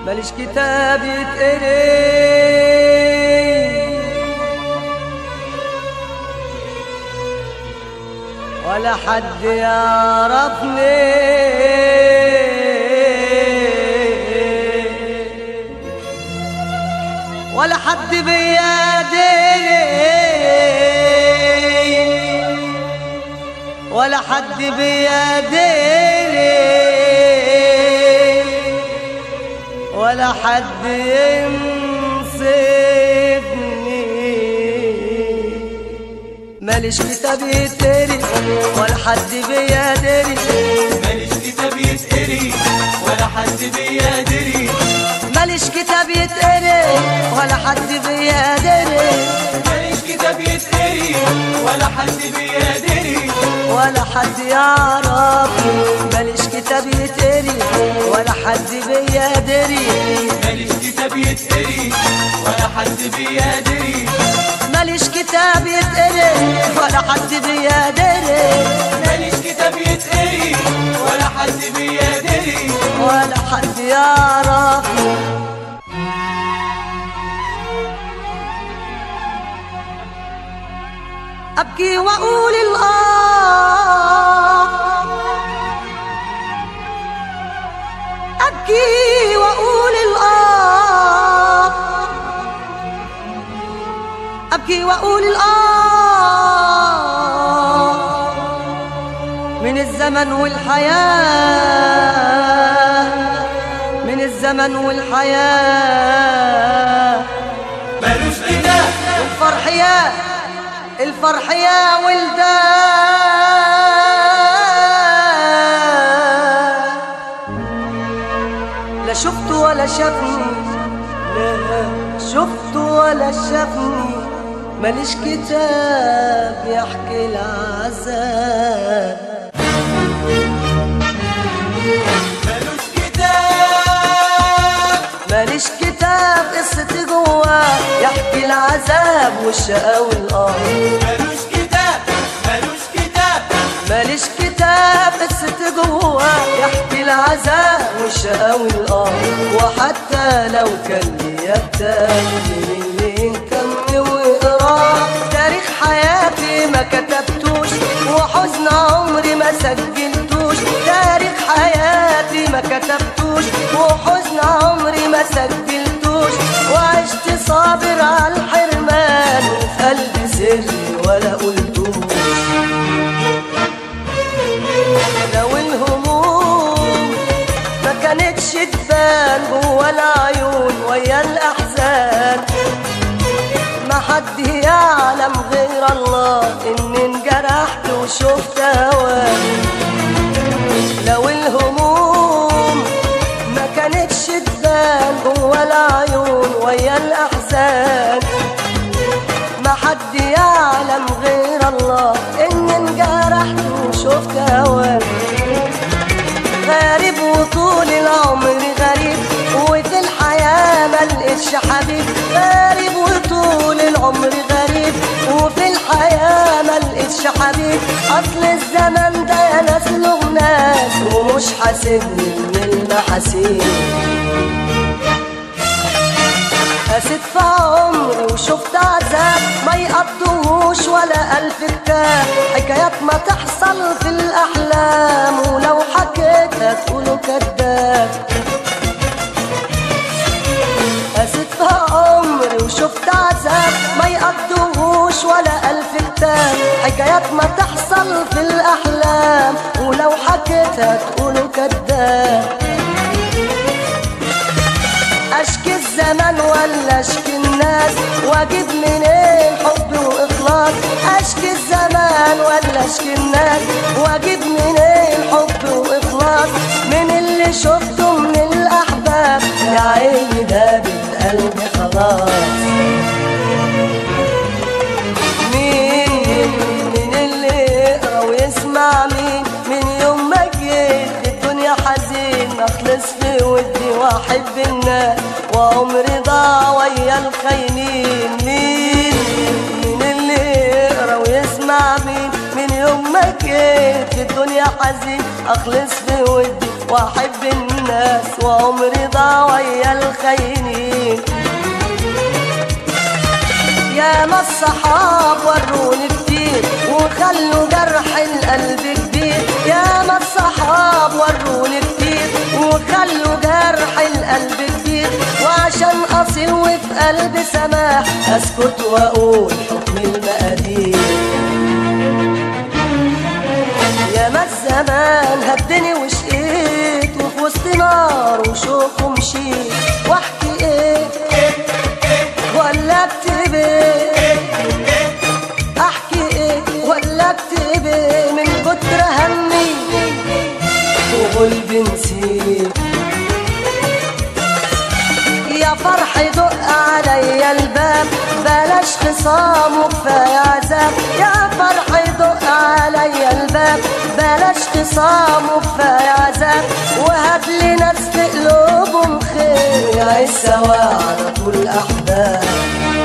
ماليش كتاب يتقري ولا حد يعرفني ولا حد بيديني ولا حد بيديني ولا حد ينصفني ماليش كتاب يتقري ولا حد بيدري ماليش كتاب يتقري ولا حد بيدري ماليش كتاب يتقري ولا حد بيدري ماليش كتاب يتقري ولا حد بيدري ولا حد يعرف ماليش كتاب يتقري ولا حد بيدري ماليش كتاب يتقري ولا حد بيدري ماليش كتاب يتقري ولا حد بيدري ماليش كتاب يتقري ولا حد بيدري ولا حد يعرف أبكي وأقول الآه أبكي وأقول الآه أبكي وأقول الآه من الزمن والحياة من الزمن والحياة مالوش كتاب الفرح يا الفرح يا ولدان لا شفت ولا شافني لا شفت ولا شافني ماليش كتاب يحكي العذاب مالوش كتاب ماليش كتاب قصتي جواه يحكي العذاب والشقاوة والآه مالوش كتاب مالوش كتاب ماليش كتاب قصتي جواه يحكي العذاب والشقاوة والآه وحتى لو كان ليا كتاب اللي كمل وقراه تاريخ حياتي ما كتبتوش وحزن عمري ما سجلتوش تاريخ حياتي ما كتبتوش وحزن عمري ما سجلتوش وعشت صابر على الحرمان وفي قلبي سري ولا قلتوش لو الهموم ما كانتش تبان جوا العيون ويا الاحزان ما حد يعلم غير الله اني انجرحت وشفت هواه لو الهموم ما كانتش تبان جوا العيون ويا الاحزان ما حد يعلم غير الله اني انجرحت وشفت هواه غريب وطول العمر غريب وفي الحياة ملقتش حبيب غريب وطول العمر غريب وفي الحياة ملقتش حبيب أصل الزمن ده يا ناس له ناس ومش حاسبني من المحاسيب قست في عمري وشفت عذاب ما يقضوش ولا ألف كتاب حكايات ما تحصل في الأحلام ولو حكيتها تقولوا كذاب قست في عمري وشفت عذاب ما يقضوش ولا ألف كتاب حكايات ما تحصل في الأحلام ولو حكيتها تقولوا كذاب اشكي الزمن ولا اشكي الناس واجيب منين حب واخلاص اشكي الزمان ولا اشكي الناس واجيب منين حب واخلاص من اللي شفته من الاحباب يا عيني دابت قلبي خلاص مين من اللي يقرا ويسمع مين من يوم ما جيت الدنيا حزين اخلص في ودي واحب الناس وعمري ضاع ويا الخاينين مين من اللي يقرا ويسمع مين من يوم ما جيت في الدنيا حزين اخلص في ودي واحب الناس وعمري ضاع ويا الخاينين يا ما الصحاب وروني كتير وخلوا جرح القلب كبير يا ما الصحاب وروني كتير وخلوا جرح القلب كبير وعشان اصيل وفي قلبي سماح اسكت واقول حكم المقادير يا ما الزمان هدني وشقيت وفي وسط نار وشوق ومشيت واحكي ايه ولا اكتب ايه احكي ايه ولا اكتب ايه من كتر همي وقلبي نسيت يا فرح دق عليا الباب بلاش خصام وكفاية عذاب يا فرح دق عليا الباب بلاش خصام وكفاية عذاب وهات لي ناس في قلوبهم خير يعيش سوا على طول أحباب